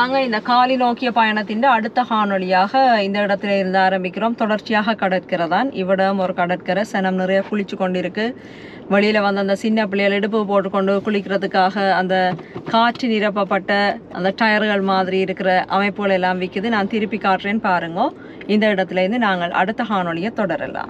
நாங்கள் இந்த காலி நோக்கிய பயணத்தின் அடுத்த காணொளியாக இந்த இடத்துல இருந்து ஆரம்பிக்கிறோம் தொடர்ச்சியாக கடற்கரை தான் இவ்விடம் ஒரு கடற்கரை சனம் நிறைய குளிச்சு கொண்டிருக்கு வெளியில் வந்து அந்த சின்ன பிள்ளைகள் இடுப்பு போட்டுக்கொண்டு குளிக்கிறதுக்காக அந்த காற்று நிரப்பப்பட்ட அந்த டயர்கள் மாதிரி இருக்கிற அமைப்புகள் எல்லாம் விற்குது நான் திருப்பி காட்டுறேன்னு பாருங்க இந்த இடத்துல இருந்து நாங்கள் அடுத்த காணொளியை தொடரலாம்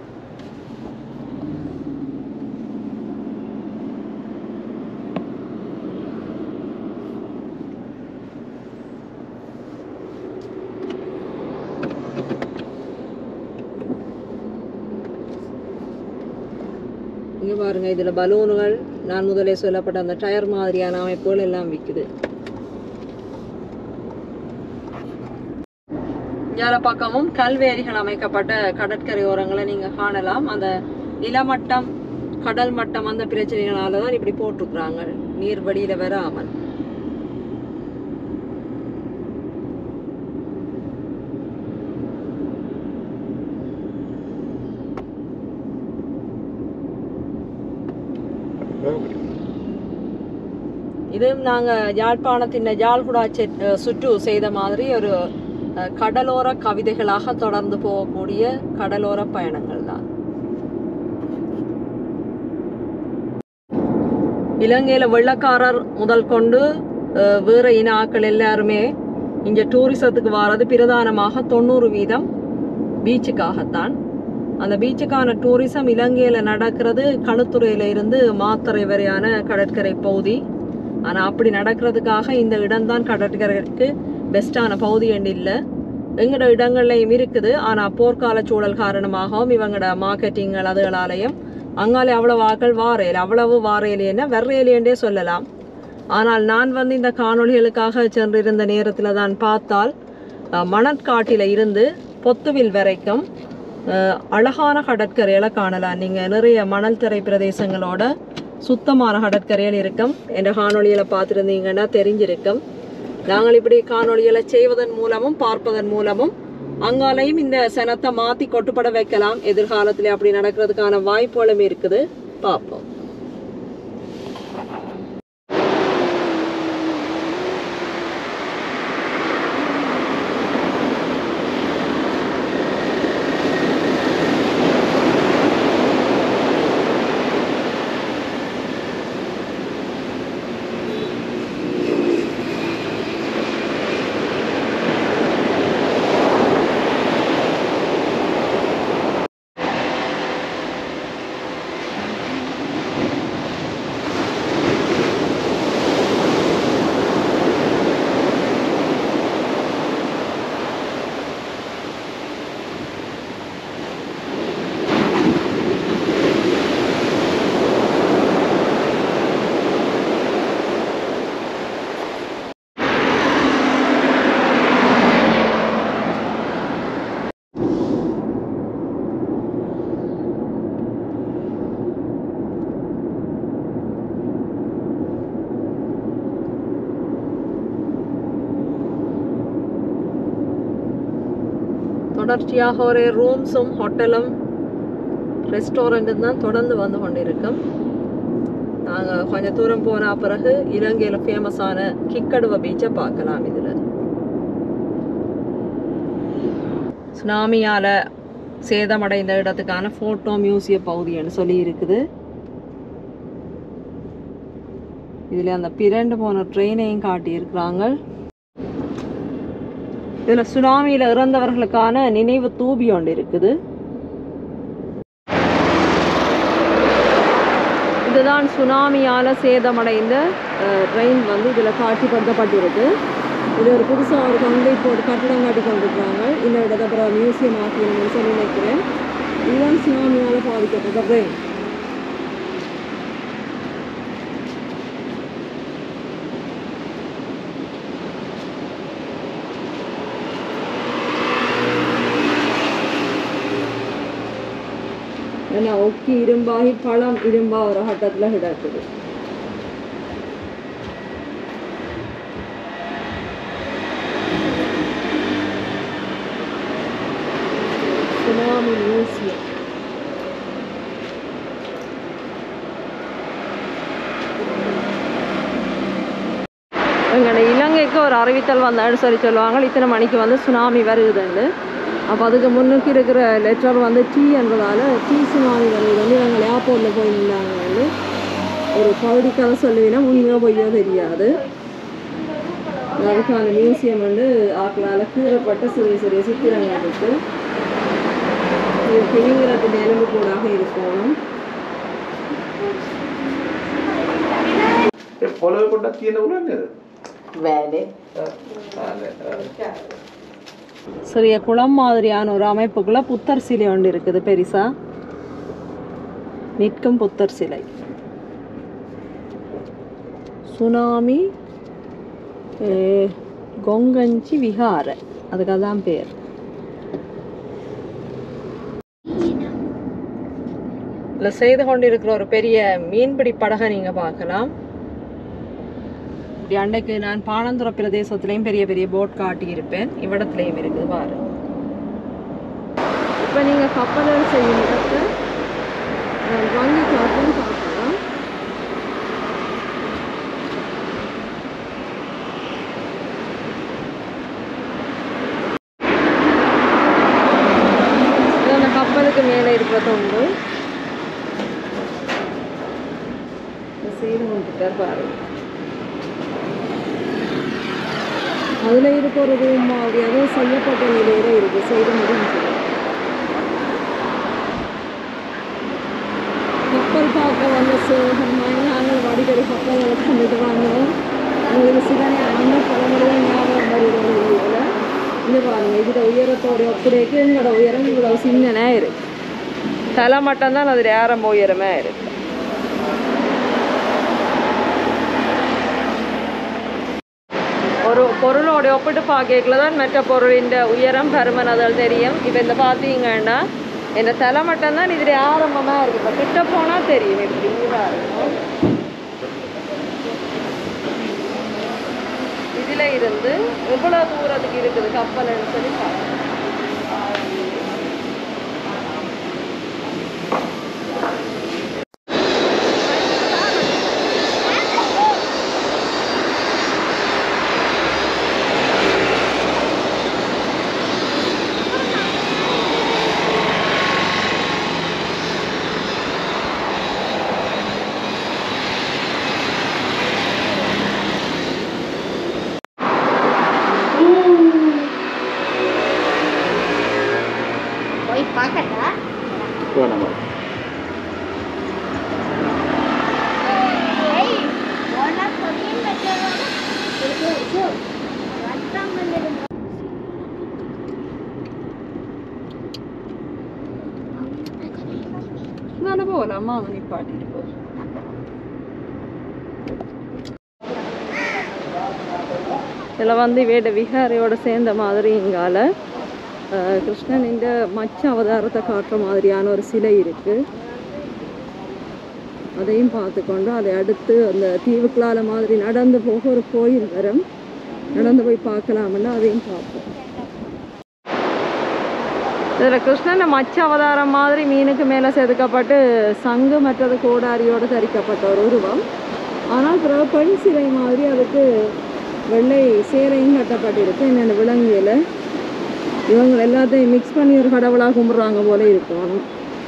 இங்க பாருங்க இதுல பலூன்கள் நான் முதலே சொல்லப்பட்ட அந்த டயர் மாதிரியான அமைப்புகள் எல்லாம் விற்குது இங்கால பக்கமும் கல்வேரிகள் அமைக்கப்பட்ட கடற்கரை ஓரங்களை நீங்க காணலாம் அந்த நிலமட்டம் கடல் மட்டம் அந்த பிரச்சனைகளால தான் இப்படி போட்டிருக்கிறாங்க நீர் வழியில வராமல் இதுவும் நாங்க யாழ்ப்பாணத்தின் யாழ்குடா செட் சுற்று செய்த மாதிரி ஒரு அஹ், கடலோர கவிதைகளாக தொடர்ந்து போகக்கூடிய கடலோர பயணங்கள் தான் இலங்கையில வெள்ளக்காரர் முதல் கொண்டு அஹ், வேற இன ஆக்கள் எல்லாருமே இங்க டூரிசத்துக்கு வாரது பிரதானமாக தொண்ணூறு வீதம் பீச்சுக்காகத்தான் அந்த பீச்சுக்கான டூரிசம் இலங்கையில நடக்கிறது களுத்துறையில இருந்து மாத்தறை வரையான கடற்கரை பகுதி ஆனா அப்படி நடக்கிறதுக்காக இந்த இடம்தான் கடற்கரைக்கு பெஸ்டான பகுதி என்று இல்லை எங்கட இடங்கள்லையும் இருக்குது ஆனா போர்க்கால சூழல் காரணமாகவும் இவங்கட மார்க்கெட்டிங்கள் அதுகளாலையும் அங்காலே அவ்வளவு ஆக்கள் வாரையில் அவ்வளவு வாரையிலேன்னா வெறையிலேண்டே சொல்லலாம் ஆனால் நான் வந்து இந்த காணொளிகளுக்காக சென்றிருந்த நேரத்துல தான் பார்த்தால் அஹ், மணற்காட்டில இருந்து பொத்துவில் வரைக்கும் அஹ், அழகான கடற்கரைகளை காணலாம் நீங்க நிறைய மணல் தரை பிரதேசங்களோட சுத்தமான கடற்கரைகள் இருக்கும் என்ற காணொளிகளை பார்த்துருந்தீங்கன்னா தெரிஞ்சிருக்கும் நாங்கள் இப்படி காணொளிகளை செய்வதன் மூலமும் பார்ப்பதன் மூலமும் அங்காலையும் இந்த சனத்தை மாத்தி கொட்டுப்பட வைக்கலாம் எதிர்காலத்துல அப்படி நடக்கிறதுக்கான வாய்ப்புகளும் இருக்குது பார்ப்போம் தொடர்ச்சியாக ஒரு ரூம்ஸும் ஹோட்டலும் ரெஸ்டாரண்ட்டும் தான் தொடர்ந்து வந்து கொண்டிருக்கும் நாங்கள் கொஞ்சம் தூரம் போன பிறகு இலங்கையில் ஃபேமஸான கிக்கடுவ பீச்சை பார்க்கலாம் இதில் சுனாமியால் சேதமடைந்த இடத்துக்கான ஃபோட்டோ மியூசிய பகுதின்னு சொல்லி இருக்குது இதில் அந்த பிரண்டு போன ட்ரெயினையும் காட்டியிருக்கிறாங்க இதில் சுனாமியில் இறந்தவர்களுக்கான நினைவு தூபி ஒன்று இருக்குது இதுதான் சுனாமியால் சேதமடைந்த ட்ரெயின் வந்து இதில் காட்சிப்படுத்தப்பட்டிருக்கு இது ஒரு புதுசாக ஒரு கங்கை போட்டு கட்டடம் காட்டி கொண்டிருக்கிறாங்க இந்த இடத்த அப்புறம் மியூசியம் ஆக்கணும்னு சொல்லி நினைக்கிறேன் இதுதான் சுனாமியால் பாதிக்கப்பட்ட ட்ரெயின் ஏன்னா ஒக்கி இரும்பாகி பழம் இரும்பா ஒரு கட்டத்தில் கிடக்குது சுனாமி மியூசியம் எங்களோட இலங்கைக்கு ஒரு அறிவித்தல் வந்தான்னு சொல்லி சொல்லுவாங்க இத்தனை மணிக்கு வந்து சுனாமி வருகுதுன்னு அப்போ அதுக்கு முன்னுக்கு இருக்கிற லெட்டர் வந்து டீ என்றதால டீ சுனாமி வருது வந்து நாங்கள் ஏர்போர்ட்டில் போய் நின்றாங்க வந்து ஒரு பகுதி கதை சொல்லுவீங்கன்னா உண்மையோ பொய்யோ தெரியாது அதுக்கான மியூசியம் வந்து ஆக்களால் கீறப்பட்ட சிறிய சிறிய சித்திரங்கள் இருக்கு இது கிளிங்கிறதுக்கு எலும்பு கூடாக இருக்கணும் ඒ පොළොව පොඩ්ඩක් තියෙන උනන්නේද? வேலை ආ சிறிய குளம் மாதிரியான ஒரு அமைப்புக்குள்ள புத்தர் சிலை ஒன்று இருக்குது பெரிசா நிற்கும் புத்தர் சிலை சுனாமி அஹ், கொங்கஞ்சி விஹார அதுக்கு அதான் பேர் இல்லை செய்து கொண்டிருக்கிற ஒரு பெரிய மீன்பிடி படகை நீங்கள் பார்க்கலாம் இப்படி அன்றைக்கு நான் பானந்துர பிரதேசத்துலேயும் பெரிய பெரிய போட் காட்டியிருப்பேன் இவ்விடத்துலையும் இருக்குது பாரு இப்போ நீங்கள் கப்பலர் செய்யும் இடத்தை நான் வாங்கி காட்டுன்னு பார்க்கலாம் இது அந்த கப்பலுக்கு மேலே இருக்கிற தொண்டு இந்த செய்து கொண்டிருக்கார் பாருங்க அதுல இருக்க ஒரு ரூம் மாதிரி அதுவும் செய்யப்பட்ட நிலையில இருக்கு செய்து முடிஞ்சு கப்பல் பார்க்க வந்த சேகரமாக நாங்கள் அடிக்கடி கப்பல்களை கண்டுட்டு வாங்குவோம் உங்களுக்கு சிவனை அந்த பழமொழிதான் ஞாபகம் வருகிறது இல்லையில இந்த பாருங்க இதோட உயரத்தோட அப்படியே எங்களோட உயரம் இவ்வளவு சின்னனே இருக்கு தலை மட்டும்தான் அதில் ஆரம்ப உயரமே இருக்கு ஒரு பொருளோட ஒப்பிட்டு பார்க்கல தான் மற்ற பொருளின் உயரம் பருமன் அதில் தெரியும் இப்போ இந்த பார்த்தீங்கன்னா இந்த தலை மட்டும்தான் இதில் ஆரம்பமாக இருக்கு இப்போ கிட்ட போனால் தெரியும் எப்படி இருக்கும் இதில் இருந்து எவ்வளோ தூரத்துக்கு இருக்குது கப்பல்னு சொல்லி பார்க்கலாம் போய் பார்க்கட்டா வேணாமா ஏய் ஒண்ணா சொல்லியும் வச்சவங்க இருக்கு இருக்கு வட்டம் பண்ணிடுங்க தானே போகலாமா அவன் நிப்பாட்டிட்டு போ இதில் வந்து வேட விகாரையோட சேர்ந்த மாதிரி இங்கால அஹ், கிருஷ்ணன் இந்த மச்ச அவதாரத்தை காட்டுற மாதிரியான ஒரு சிலை இருக்கு அதையும் பார்த்துக்கொண்டு அதை அடுத்து அந்த தீவுக்குள்ளால மாதிரி நடந்து போக ஒரு கோயில் வரும் நடந்து போய் பார்க்கலாம்னா அதையும் பார்ப்போம் இதில் கிருஷ்ணன் மச்ச அவதாரம் மாதிரி மீனுக்கு மேலே செதுக்கப்பட்டு சங்கு மற்றது கோடாரியோடு தரிக்கப்பட்ட ஒரு உருவம் ஆனால் பிறகு பெண் சிலை மாதிரி அதுக்கு வெள்ளை சேலையும் கட்டப்பட்டிருக்கு என்னென்ன விலங்குல இவங்க எல்லாத்தையும் மிக்ஸ் பண்ணி ஒரு கடவுளாக கும்பிட்றாங்க போல இருக்கணும்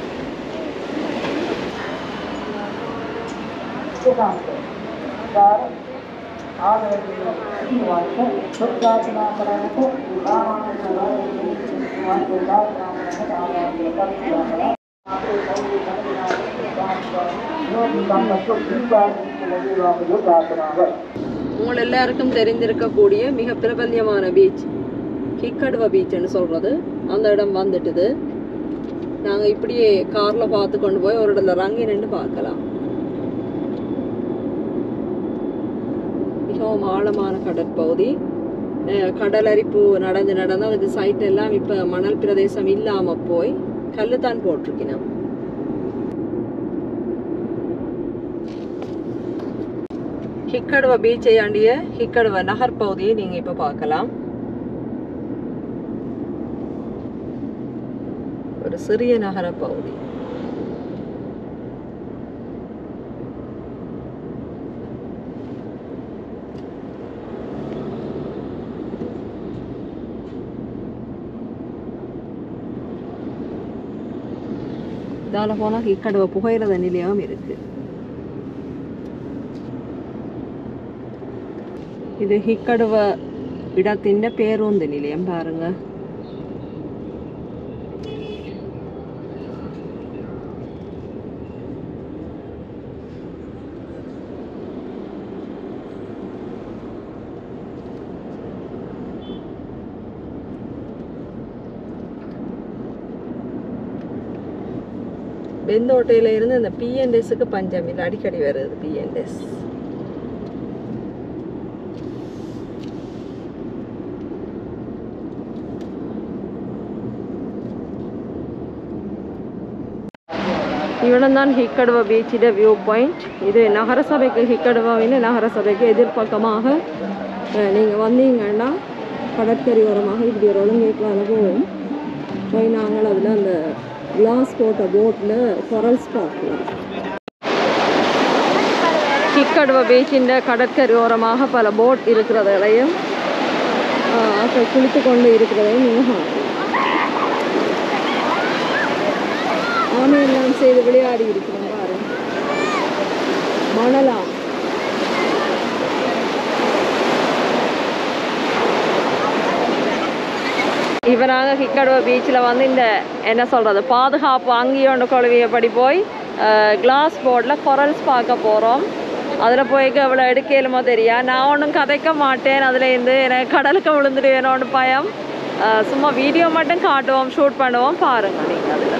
உங்கள் எல்லாருக்கும் தெரிந்திருக்கக்கூடிய மிக பிரபல்யமான பீச் கிக்கடுவ பீச்னு சொல்றது அந்த இடம் வந்துட்டுது நாங்கள் இப்படியே காரில் பார்த்து கொண்டு போய் ஒரு இடத்துல ரங்கி நின்று பார்க்கலாம் மிகவும் ஆழமான கடற்பகுதி அஹ் கடலரிப்பு நடந்து நடந்து அதுக்கு சைட் எல்லாம் இப்போ மணல் பிரதேசம் இல்லாமல் போய் கல்லு தான் போட்டிருக்கணும் ஹிக்கடுவ பீச்சை ஆண்டிய ஹிக்கடுவ நகர் பகுதியை நீங்க இப்ப பார்க்கலாம் ஒரு சிறிய நகர பகுதி இதால் போனால் ஹிக்கடுவை புகையிரத நிலையம் இருக்கு இது ஹிக்கடுவ இடத்தின் பேருந்து நிலையம் பாருங்க வெந்தோட்டையில இருந்து இந்த பிஎன்எஸ்க்கு பஞ்சம் இல்லை அடிக்கடி வருது பிஎன்எஸ் இவ்வளவுதான் ஹிக்கடுவா பீச்சிட வியூ பாயிண்ட் இது நகரசபைக்கு ஹிக்கடுவாவின் நகரசபைக்கு எதிர்ப்பக்கமாக அஹ், நீங்க வந்தீங்கன்னா கடற்கரையோரமாக இப்படி ஒரு ஒழுங்கேற்றான போவோம் போய் நாங்கள் அதில் அந்த கிளாஸ் போட்ட போட்டில் கொரல்ஸ் பார்க்கலாம் ஹிக்கடுவா பீச்சின் கடற்கரையோரமாக பல போட் இருக்கிறதையும் அப்புறம் குளித்து கொண்டு இருக்கிறதையும் நீங்கள் காணலாம் ஆமையெல்லாம் செய்து விளையாடி இருக்கிறோம் பாருங்க மணலாம் இப்போ நாங்கள் ஹிக்கடுவா பீச்சில் வந்து இந்த என்ன சொல்கிறது பாதுகாப்பு அங்கேயோண்டு கொழுவியபடி போய் கிளாஸ் போர்டில் கொரல்ஸ் பார்க்க போகிறோம் அதில் போய் எவ்வளோ எடுக்கலுமோ தெரியா நான் ஒன்றும் கதைக்க மாட்டேன் அதுலேருந்து எனக்கு கடலுக்கு விழுந்துடுவேனோன்னு பயம் அஹ், சும்மா வீடியோ மட்டும் காட்டுவோம் ஷூட் பண்ணுவோம் பாருங்கள் நீங்கள் அதில்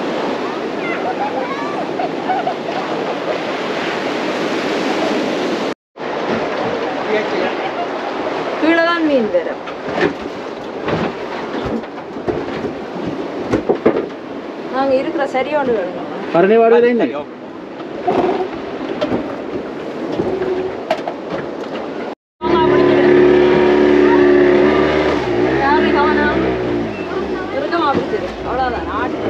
கீழே தான் மீன் வரும் நாங்க இருக்கிற சரியோண்டு வேணும் பரணி வருவதே இல்லை அவ்வளோதான் ஆட்டு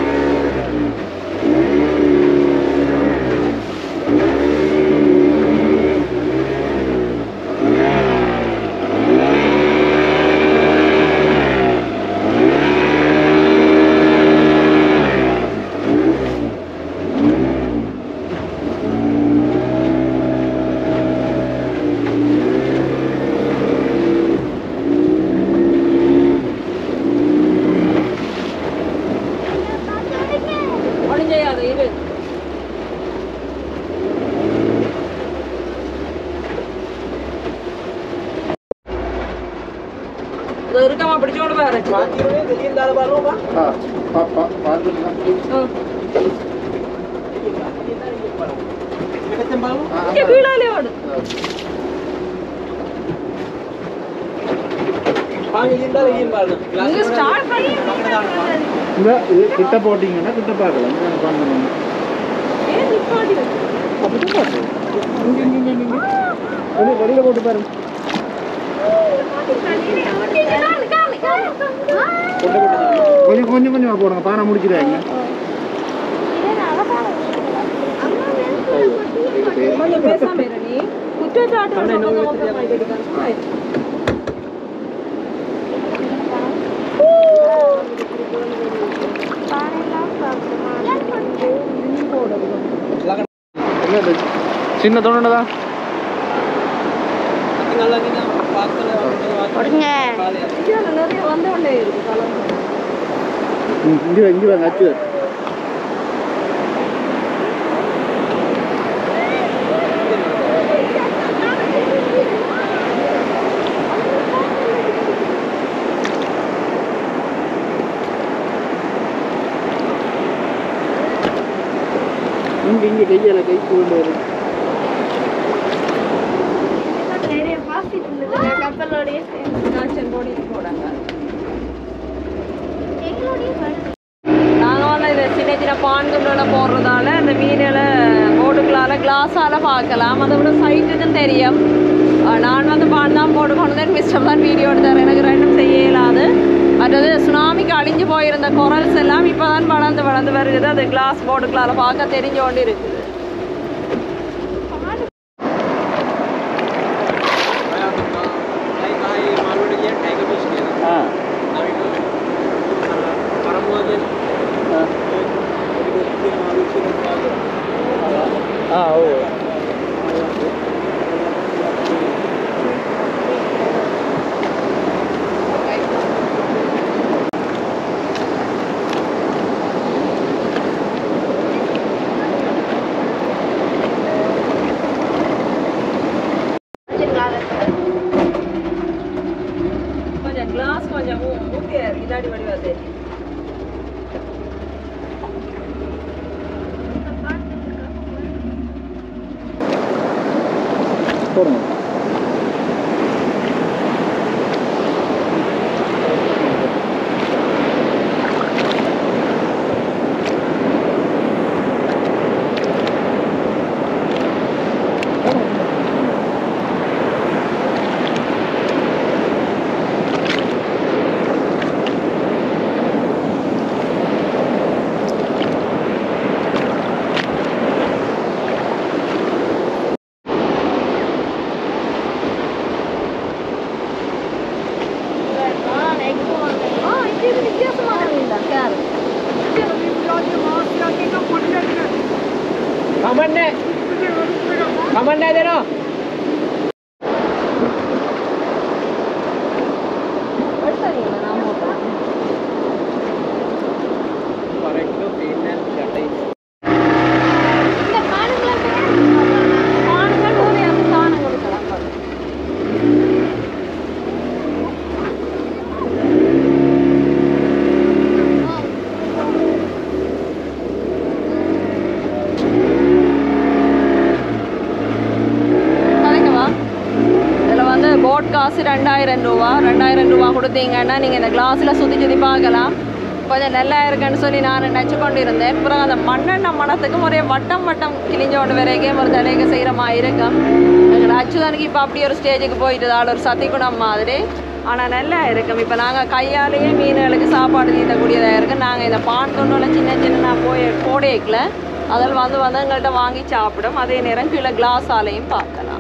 ஒன்றும் செய்யாது இரு இது இருக்கமா பிடிச்சோண்டு பாரு ஆ பா பா பார்த்துக்கலாம் இங்க கீழே ஓடு இங்க ஸ்டார்ட் பண்ணி இந்த இது கிட்ட போட்டிங்கன்னா கிட்ட பார்க்கலாம் இங்க பண்ணணும் ஏன் நிப்பாட்டி வச்சு அப்படிதான் பாரு இங்க இங்க இங்க இங்க வெளியே வெளியில போட்டு பாருங்க கொஞ்சம் கொஞ்சம் கொஞ்சமா போடுங்க பானை முடிக்கிறாங்க கொஞ்சம் பேசாம இரு நீ குற்றச்சாட்டு சொல்றத ஓப்பன் பண்ணிட்டு இருக்காங்க. சின்ன தோணுனதா இதுல நிறைய வந்து கொண்டே இருக்கு கலந்து இங்க வா, இங்க வாங்க அச்சு இங்க இங்க கையால கை கொண்டு வரும் கப்பலோடைய ஆக்ஷன் போடி போடாங்க எங்களுடைய நாங்கள் வந்து இந்த சின்ன சின்ன பான்குள்ள போடுறதால இந்த மீன்களை போட்டுக்களால கிளாஸால பார்க்கலாம் அதை விட சைட்டுக்கும் தெரியும் அஹ் நான் வந்து பான் தான் போட்டு கொண்டு வந்து மிஸ்டர் தான் வீடியோ எடுத்தார் எனக்கு ரெண்டும் செய்ய இயலாது மற்றது சுனாமிக்கு அழிஞ்சு போயிருந்த குரல்ஸ் எல்லாம் இப்போ தான் வளர்ந்து வளர்ந்து வருகிறது அது கிளாஸ் போட்டுக்களால பார்க்க தெரிஞ்சு கொண்டு இருக்குது ஆ ஆ ஊட்டியார் இல்லாடி வடிவா தேடி போடுங்க கமண்ணே கமண்ணே தேனோ கரெக்ட் പിന്നെ ചട്ടை இந்த காணுங்களா கதைக்கவா இதில் வந்து போட் காசு ரெண்டாயிரம் ரூபா ரெண்டாயிரம் ரூபா கொடுத்தீங்கன்னா நீங்கள் இந்த கிளாஸில் சுற்றி சுற்றி பார்க்கலாம் கொஞ்சம் நல்லா இருக்குன்னு சொல்லி நான் நினச்சி கொண்டு இருந்தேன் அப்புறம் அந்த மண்ணெண்ணெய் மனத்துக்கும் ஒரே வட்டம் வட்டம் கிழிஞ்சோண்டு வரைக்கும் ஒரு தலைக்கு செய்கிற மாதிரி இருக்கும் எங்களோட அச்சுதனுக்கு இப்போ அப்படி ஒரு ஸ்டேஜுக்கு போயிட்டு ஆள் ஒரு சத்திக்குணம் மாதிரி ஆனால் நல்லா இருக்கும் இப்போ நாங்கள் கையாலேயே மீன்களுக்கு சாப்பாடு தீட்டக்கூடியதாக இருக்குது நாங்கள் இந்த பான் தொண்டோல சின்ன சின்ன போய் போடேக்கல அதில் வந்து வந்து எங்கள்கிட்ட வாங்கி சாப்பிடும் அதே நேரம் கீழே கிளாஸ் ஆலையும் பார்க்கலாம்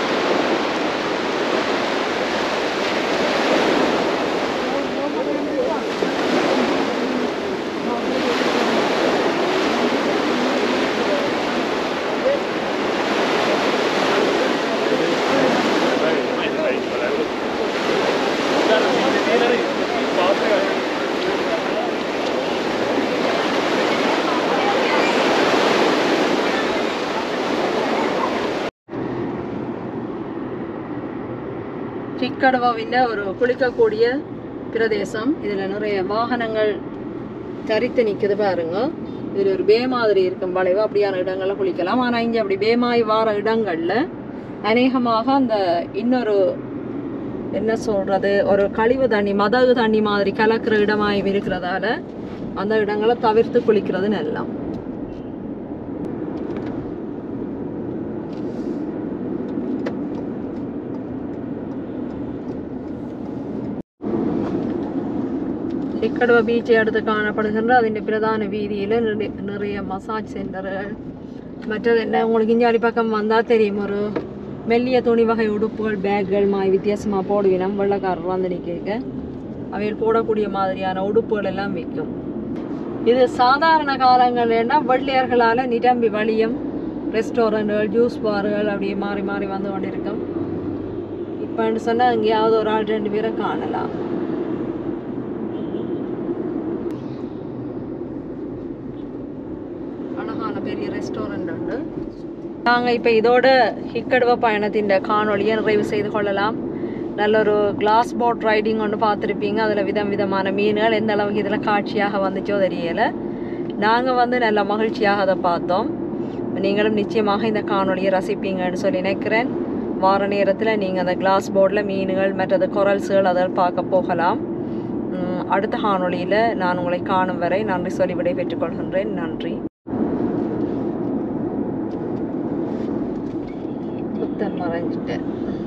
சிக்கடவாவின் ஒரு குளிக்கக்கூடிய பிரதேசம் இதில் நிறைய வாகனங்கள் தரித்து நிற்குது பாருங்க இதில் ஒரு பே மாதிரி இருக்கும் வளைவு அப்படியான இடங்கள்ல குளிக்கலாம் ஆனால் இங்கே அப்படி பேமாய் வார இடங்கள்ல அநேகமாக அந்த இன்னொரு என்ன சொல்றது ஒரு கழிவு தண்ணி மதகு தண்ணி மாதிரி கலக்கிற இடமாய் இருக்கிறதால அந்த இடங்களை தவிர்த்து குளிக்கிறது நல்லம் சிக்கடுவ பீச்சை அடுத்து காணப்படுகின்ற അതിൻ്റെ பிரதான வீதியில் நிறைய மசாஜ் சென்டர்கள் மற்றது என்ன உங்களுக்கு இஞ்சாலி பக்கம் வந்தால் தெரியும் ஒரு மெல்லிய துணி வகை உடுப்புகள் பேக்குகள் மாதிரி வித்தியாசமாக போடுவினம் வெள்ளக்காரர் வந்து நிற்க அவைகள் போடக்கூடிய மாதிரியான உடுப்புகள் எல்லாம் விற்கும் இது சாதாரண காலங்கள்னா வெள்ளையர்களால் நிரம்பி வழியும் ரெஸ்டாரண்ட்டுகள் ஜூஸ் பார்கள் அப்படியே மாறி மாறி வந்து கொண்டிருக்கும் இப்போன்னு சொன்னால் எங்கேயாவது ஒரு ஆள் ரெண்டு பேரை காணலாம் அழகான பெரிய ரெஸ்டாரண்ட் உண்டு நாங்கள் இப்போ இதோட ஹிக்கடுவ பயணத்தின் காணொளியை நிறைவு செய்து கொள்ளலாம் நல்ல ஒரு கிளாஸ் போட் ரைடிங் ஒன்று பார்த்துருப்பீங்க அதில் விதம் விதமான மீன்கள் எந்த அளவுக்கு இதில் காட்சியாக வந்துச்சோ தெரியலை நாங்கள் வந்து நல்ல மகிழ்ச்சியாக அதை பார்த்தோம் நீங்களும் நிச்சயமாக இந்த காணொளியை ரசிப்பீங்கன்னு சொல்லி நினைக்கிறேன் வார நேரத்தில் நீங்கள் அந்த கிளாஸ் போர்டில் மீன்கள் மற்றது கொரல்ஸுகள் அதில் பார்க்க போகலாம் உம், அடுத்த காணொளியில் நான் உங்களை காணும் வரை நன்றி சொல்லி விடை பெற்றுக்கொள்கின்றேன் நன்றி புத்தன் மறைஞ்சிட்டேன்